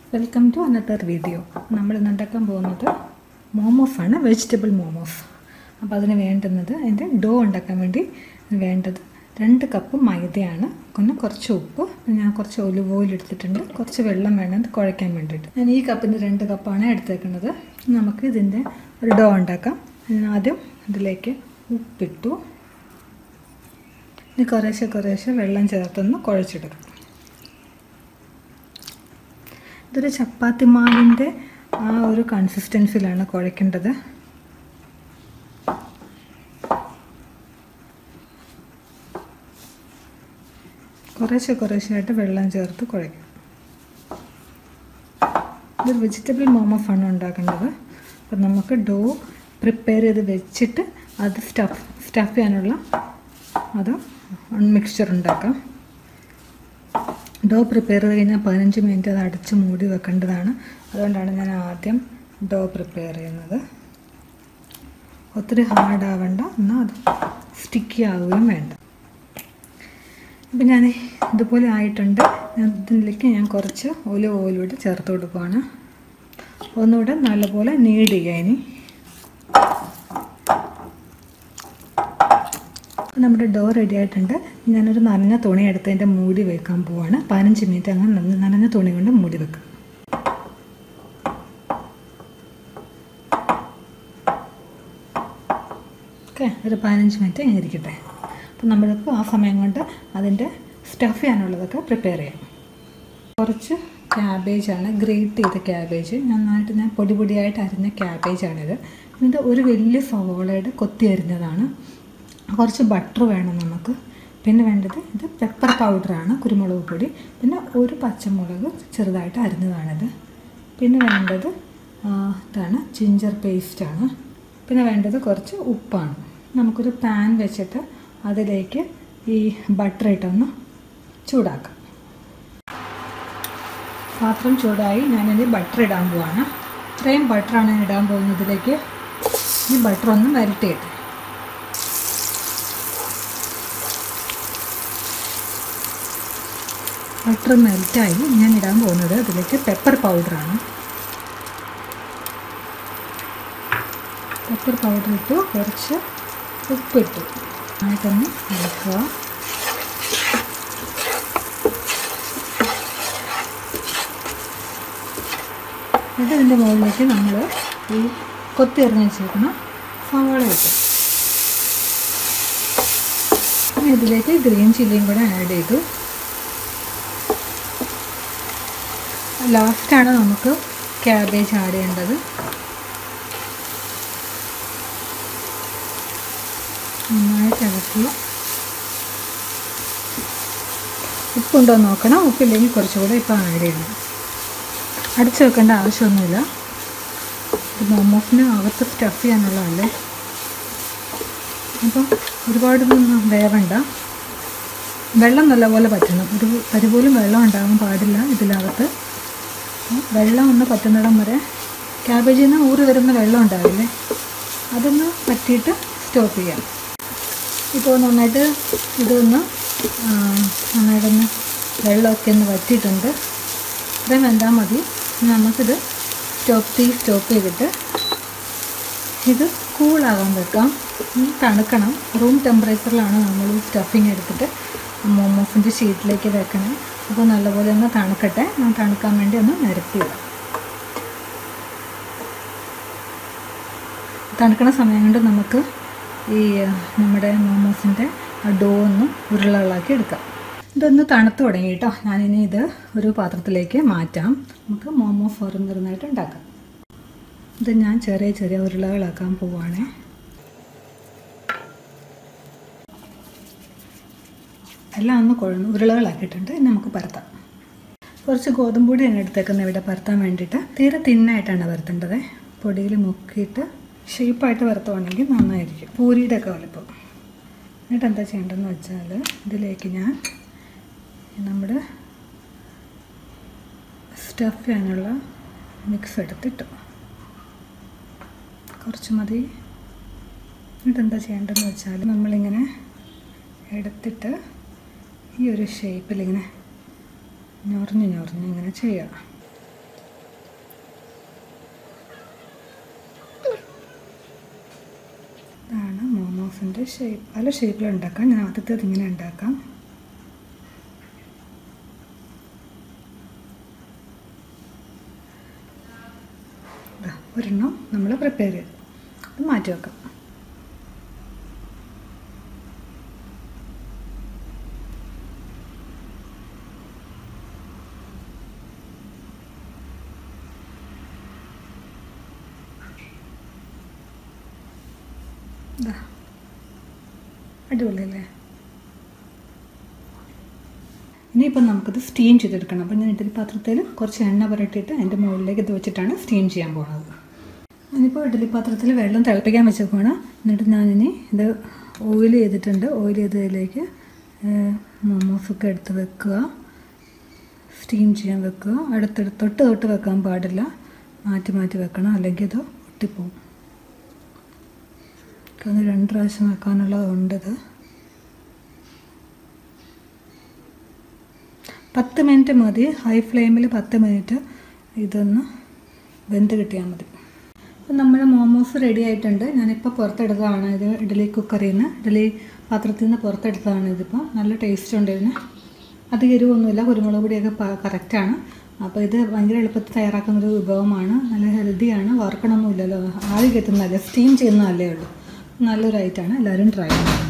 Welcome to another video നമ്മൾ ഇന്ന് ഉണ്ടാക്കാൻ പോകുന്നത് മോമോസ് ആണ് വെജിറ്റബിൾ മോമോസ് അപ്പോൾ അതിന് വേണ്ടുന്നത് അതിൻ്റെ ഡോ ഉണ്ടാക്കാൻ വേണ്ടി വേണ്ടത് രണ്ട് കപ്പ് മൈദയാണ് പിന്നെ കുറച്ച് ഉപ്പ് ഞാൻ കുറച്ച് ഒലിവ് ഓയിൽ എടുത്തിട്ടുണ്ട് കുറച്ച് വെള്ളം വേണം ഇത് കുഴയ്ക്കാൻ വേണ്ടിയിട്ട് ഞാൻ ഈ കപ്പിന് രണ്ട് കപ്പാണ് എടുത്തേക്കുന്നത് നമുക്ക് ഇതിൻ്റെ ഒരു ഡോ ഉണ്ടാക്കാം ഞാൻ ആദ്യം ഇതിലേക്ക് ഉപ്പിട്ടു ഇനി കുറേശ്ശെ കുറേശ്ശെ വെള്ളം ചേർത്തൊന്ന് കുഴച്ചെടുക്കാം ഇതൊരു ചപ്പാത്തി മാവിൻ്റെ ആ ഒരു കൺസിസ്റ്റൻസിലാണ് കുഴയ്ക്കേണ്ടത് കുറേശ്ശെ കുറേശ്ശെയായിട്ട് വെള്ളം ചേർത്ത് കുഴയ്ക്കും ഇതൊരു വെജിറ്റബിൾ മോമോസാണ് ഉണ്ടാക്കേണ്ടത് അപ്പം നമുക്ക് ഡോ പ്രിപ്പയർ ചെയ്ത് വെച്ചിട്ട് അത് സ്റ്റഫ് സ്റ്റഫ് ചെയ്യാനുള്ള അത് മിക്സ്ചർ ഉണ്ടാക്കാം ഡോ പ്രിപ്പയർ ചെയ്ത് കഴിഞ്ഞാൽ പതിനഞ്ച് മിനിറ്റ് അത് അടച്ച് മൂടി വെക്കേണ്ടതാണ് അതുകൊണ്ടാണ് ഞാൻ ആദ്യം ഡോ പ്രിപ്പയർ ചെയ്യുന്നത് ഒത്തിരി ഹാർഡ് ആവണ്ട എന്നാൽ അത് സ്റ്റിക്കി ആവുകയും വേണ്ട ഇപ്പം ഞാൻ ഇതുപോലെ ആയിട്ടുണ്ട് ഞാൻ ഇതിലേക്ക് ഞാൻ കുറച്ച് ഒലിവ് ഓയിലൂടെ ചേർത്ത് കൊടുക്കുകയാണ് ഒന്നുകൂടെ നല്ലപോലെ നീഡ് ചെയ്യുക ഇനി നമ്മുടെ ഡോ റെഡി ആയിട്ടുണ്ട് ഞാനൊരു നനഞ്ഞ തുണി എടുത്ത് അതിൻ്റെ മൂടി വെക്കാൻ പോവാണ് പതിനഞ്ച് മിനിറ്റ് അങ്ങനെ നന- നനഞ്ഞ തുണി കൊണ്ട് മൂടി വെക്കാം ഓക്കെ ഒരു പതിനഞ്ച് മിനിറ്റ് ഇങ്ങനെ ഇരിക്കട്ടെ അപ്പം നമ്മൾക്ക് ആ സമയം കൊണ്ട് അതിൻ്റെ സ്റ്റഫ് ചെയ്യാനുള്ളതൊക്കെ പ്രിപ്പയർ ചെയ്യാം കുറച്ച് ക്യാബേജാണ് ഗ്രേറ്റ് ചെയ്ത ക്യാബേജ് നന്നായിട്ട് ഞാൻ പൊടി പൊടിയായിട്ട് അരിഞ്ഞ ക്യാബേജാണിത് ഇതിൻ്റെ ഒരു വലിയ സവോളയുടെ കൊത്തി അരിഞ്ഞതാണ് കുറച്ച് ബട്ടർ വേണം നമുക്ക് പിന്നെ വേണ്ടത് ഇത് പെപ്പർ പൗഡറാണ് കുരുമുളക് പൊടി പിന്നെ ഒരു പച്ചമുളക് ചെറുതായിട്ട് അരിഞ്ഞതാണിത് പിന്നെ വേണ്ടത് ആ, ഇതാണ് ജിഞ്ചർ പേസ്റ്റാണ് പിന്നെ വേണ്ടത് കുറച്ച് ഉപ്പാണ് നമുക്കൊരു പാൻ വെച്ചിട്ട് അതിലേക്ക് ഈ ബട്ടർ ഇട്ടൊന്ന് ചൂടാക്കാം പാത്രം ചൂടായി ഞാനിനി ബട്ടർ ഇടാൻ പോവാണ് ഇത്രയും ബട്ടറാണ് ഞാൻ ഇടാൻ പോകുന്നതിലേക്ക് ഈ ബട്ടർ ഒന്ന് വരട്ടിയിട്ട് ബട്ടർ മെൽറ്റായി ഞാൻ ഇടാൻ പോകുന്നത് അതിലേക്ക് പെപ്പർ പൗഡറാണ് പെപ്പർ പൗഡർ ഇട്ടു കുറച്ച് ഉപ്പിട്ടു നന്നായിട്ടൊന്ന് ഇളക്കുക എന്നിട്ട് ഇതിൻ്റെ മുകളിലേക്ക് നമ്മൾ ഈ കൊത്തി എറിഞ്ഞ് വെച്ചേക്കുന്ന സവാള ഇട്ടു ഇനി ഇതിലേക്ക് ഗ്രീൻ ചില്ലിയും കൂടെ ആഡ് ചെയ്തു ലാസ്റ്റാണ് നമുക്ക് ക്യാബേജ് ആഡ് ചെയ്യേണ്ടത് നന്നായിട്ട് ഇളക്കി ഉപ്പുണ്ടോ എന്ന് നോക്കണം ഉപ്പില്ലെങ്കിൽ കുറച്ചുകൂടെ ഇപ്പോൾ ആഡ് ചെയ്യണം അടിച്ചു വെക്കേണ്ട ആവശ്യമൊന്നുമില്ല ഇത് മോമോസിന് അകത്ത് സ്റ്റഫ് ചെയ്യാനുള്ളതല്ലേ അപ്പം ഒരുപാടൊന്നും വേവണ്ട വെള്ളം നല്ലപോലെ പറ്റണം ഒരു പരിപോലും വെള്ളം ഉണ്ടാകാൻ പാടില്ല ഇതിനകത്ത് വെള്ളം ഒന്ന് പറ്റുന്നിടം വരെ ക്യാബേജിൽ നിന്ന് ഊറി വരുന്ന വെള്ളം ഉണ്ടാവില്ലേ അതൊന്ന് പറ്റിയിട്ട് സ്റ്റോപ്പ് ചെയ്യാം ഇപ്പോൾ നന്നായിട്ട് ഇതൊന്ന് ആ, നന്നായിട്ടൊന്ന് വെള്ളമൊക്കെ ഒന്ന് വറ്റിയിട്ടുണ്ട് ഇത്രയും വെന്താൽ മതി ഇനി നമുക്കിത് സ്റ്റോപ്പ് തീ സ്റ്റോപ്പ് ചെയ്തിട്ട് ഇത് കൂളാകാൻ വെക്കാം ഇനി തണുക്കണം റൂം ടെമ്പറേച്ചറിലാണ് നമ്മൾ സ്റ്റഫിങ് എടുത്തിട്ട് മോമോസിൻ്റെ ഷീറ്റിലേക്ക് വെക്കണേ അപ്പോൾ നല്ലപോലെ ഒന്ന് തണുക്കട്ടെ ഞാൻ തണുക്കാൻ വേണ്ടി ഒന്ന് നിരത്തിയിടാം തണുക്കണ സമയം കൊണ്ട് നമുക്ക് ഈ ആ, നമ്മുടെ മോമോസിൻ്റെ ആ ഡോ ഒന്ന് ഉരുളകളാക്കി എടുക്കാം ഇതൊന്ന് തണുത്ത് തുടങ്ങി കേട്ടോ ഞാനിനി ഇത് ഒരു പാത്രത്തിലേക്ക് മാറ്റാം നമുക്ക് മോമോസ് ഓരോന്നോരോന്നായിട്ട് ഉണ്ടാക്കാം ഇത് ഞാൻ ചെറിയ ചെറിയ ഉരുളകളാക്കാൻ പോവുകയാണേ എല്ലാം ഒന്ന് കുഴന്ന് ഉരുളകളാക്കിയിട്ടുണ്ട് ഇനി നമുക്ക് പരത്താം കുറച്ച് ഗോതമ്പ് പൊടിയാണ് എടുത്തേക്കുന്നത് ഇവിടെ പരത്താൻ വേണ്ടിയിട്ട് തീരെ തിന്നായിട്ടാണ് പരത്തേണ്ടത് പൊടിയിൽ മുക്കിയിട്ട് ഷേപ്പായിട്ട് വറുത്തുവാണെങ്കിൽ നന്നായിരിക്കും പൂരിയുടെ ഒക്കെ വലുപ്പം എന്നിട്ട് എന്താ ചെയ്യേണ്ടതെന്ന് വെച്ചാൽ ഇതിലേക്ക് ഞാൻ നമ്മുടെ സ്റ്റഫ് ചെയ്യാനുള്ള മിക്സ് എടുത്തിട്ടു കുറച്ച് മതി എന്നിട്ട് എന്താ ചെയ്യേണ്ടതെന്ന് വെച്ചാൽ നമ്മളിങ്ങനെ എടുത്തിട്ട് ഈ ഒരു ഷേപ്പിൽ ഇങ്ങനെ ഞൊറിഞ്ഞ് ഞൊറിഞ്ഞ് ഇങ്ങനെ ചെയ്യുക മോമോസിൻ്റെ ഷേപ്പ് പല ഷേപ്പിൽ ഉണ്ടാക്കാം ഞാൻ ആദ്യത്തേത് ഇങ്ങനെ ഉണ്ടാക്കാം ദാ, ഒരെണ്ണം നമ്മൾ പ്രിപ്പയർ ചെയ്തു അത് മാറ്റി വെക്കാം ദാ. അടിപൊളിയല്ലേ ഇനിയിപ്പം നമുക്കത് സ്റ്റീം ചെയ്തെടുക്കണം അപ്പം ഞാൻ ഇഡ്ഡലി പാത്രത്തിൽ കുറച്ച് എണ്ണ പുരട്ടിയിട്ട് അതിൻ്റെ മുകളിലേക്ക് ഇത് വെച്ചിട്ടാണ് സ്റ്റീം ചെയ്യാൻ പോകുന്നത് ഞാനിപ്പോൾ ഇഡ്ഡലി പാത്രത്തിൽ വെള്ളം തിളപ്പിക്കാൻ വെച്ചേക്കാണ് എന്നിട്ട് ഞാനിനി ഇത് ഓയിൽ ചെയ്തിട്ടുണ്ട് ഓയിൽ ചെയ്തതിലേക്ക് മോമോസൊക്കെ എടുത്ത് വെക്കുക സ്റ്റീം ചെയ്യാൻ വെക്കുക അടുത്തടുത്ത് തൊട്ട് തൊട്ട് വെക്കാൻ പാടില്ല മാറ്റി മാറ്റി വെക്കണം അല്ലെങ്കിൽ ഇത് ഒട്ടിപ്പോവും അത് രണ്ട് പ്രാവശ്യം വെക്കാനുള്ളതുണ്ട് ഇത് പത്ത് മിനിറ്റ് മതി ഹൈ ഫ്ലെയിമിൽ പത്ത് മിനിറ്റ് ഇതൊന്ന് വെന്ത് കിട്ടിയാൽ മതി അപ്പം നമ്മുടെ മോമോസ് റെഡി ആയിട്ടുണ്ട് ഞാനിപ്പോൾ പുറത്തെടുത്തതാണ് ഇത് ഇഡ്ഡലി കുക്കറിൽ നിന്ന് ഇഡ്ഡലി പാത്രത്തിൽ നിന്ന് പുറത്തെടുത്തതാണ് ഇതിപ്പോൾ നല്ല ടേസ്റ്റ് ഉണ്ട് ഇതിന് അധികം എരിവൊന്നുമില്ല കുരുമുളക് പൊടിയൊക്കെ കറക്റ്റാണ് അപ്പോൾ ഇത് ഭയങ്കര എളുപ്പത്തിൽ തയ്യാറാക്കുന്ന ഒരു വിഭവമാണ് നല്ല ഹെൽത്തിയാണ് വറുക്കണമൊന്നുമില്ലല്ലോ ആദ്യം കെട്ടുന്നതല്ലേ സ്റ്റീം ചെയ്യുന്നതല്ലേ ഉള്ളൂ നല്ലൊരു ഐറ്റമാണ് എല്ലാവരും ട്രൈ ചെയ്യണം